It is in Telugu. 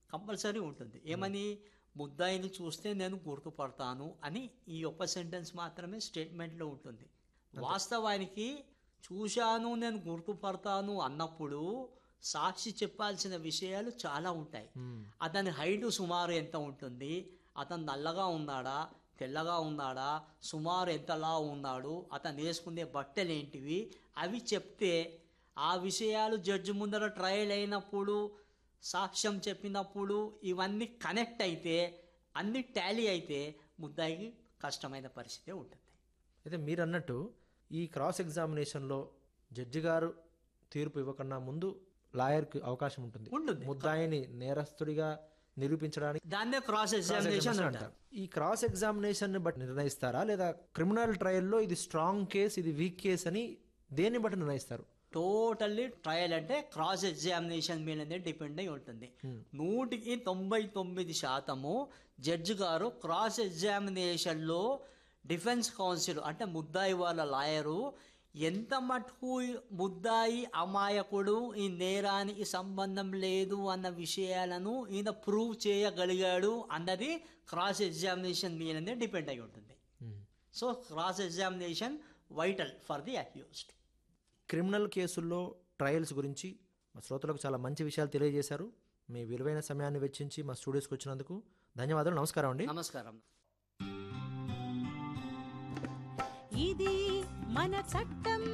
కంపల్సరీ ఉంటుంది ఏమని ముద్దాయిని చూస్తే నేను గుర్తుపడతాను అని ఈ ఒక్క సెంటెన్స్ మాత్రమే స్టేట్మెంట్లో ఉంటుంది వాస్తవానికి చూశాను నేను గుర్తుపడతాను అన్నప్పుడు సాక్షి చెప్పాల్సిన విషయాలు చాలా ఉంటాయి అతని హైట్ సుమారు ఎంత ఉంటుంది అతను నల్లగా ఉన్నాడా తెల్లగా ఉన్నాడా సుమారు ఎంతలా ఉన్నాడు అతను వేసుకునే బట్టలు ఏంటివి అవి చెప్తే ఆ విషయాలు జడ్జి ముందర ట్రయల్ అయినప్పుడు సాక్ష్యం చెప్పినప్పుడు ఇవన్నీ కనెక్ట్ అయితే అన్ని టాలీ అయితే ముద్దాయికి కష్టమైన పరిస్థితి ఉంటుంది అయితే మీరు అన్నట్టు ఈ క్రాస్ ఎగ్జామినేషన్లో జడ్జి గారు తీర్పు ఇవ్వకన్నా ముందు లాయర్కి అవకాశం ఉంటుంది ఉంటుంది. ముద్దాయిని నేరస్తుడిగా నిరూపించడానికి దాన్నే క్రాస్ ఎగ్జామినేషన్ అంటారు అంటారు ఈ క్రాస్ ఎగ్జామినేషన్ ని బట్టి నిర్ణయిస్తారా లేదా క్రిమినల్ ట్రయల్లో ఇది స్ట్రాంగ్ కేస్ ఇది వీక్ కేస్ అని దేన్ని బట్టి నిర్ణయిస్తారు టోటల్లీ ట్రయల్ అంటే క్రాస్ ఎగ్జామినేషన్ మీదనే డిపెండ్ అయి ఉంటుంది నూటికి తొంభై తొమ్మిది శాతము జడ్జి గారు క్రాస్ ఎగ్జామినేషన్లో డిఫెన్స్ కౌన్సిల్ అంటే ముద్దాయి వాళ్ళ లాయరు ఎంత మటుకు ముద్దాయి అమాయకుడు ఈ నేరానికి సంబంధం లేదు అన్న విషయాలను ఈయన ప్రూవ్ చేయగలిగాడు అన్నది క్రాస్ ఎగ్జామినేషన్ మీదనే డిపెండ్ అయి ఉంటుంది so cross examination vital for the accused criminal కేసుల్లో ట్రయల్స్ గురించి మా శ్రోతలకు చాలా మంచి విషయాలు తెలియజేశారు మీ విలువైన సమయాన్ని వెచ్చించి మా స్టూడియోస్కి వచ్చినందుకు ధన్యవాదాలు నమస్కారం అండి నమస్కారం ఇది మన చట్టం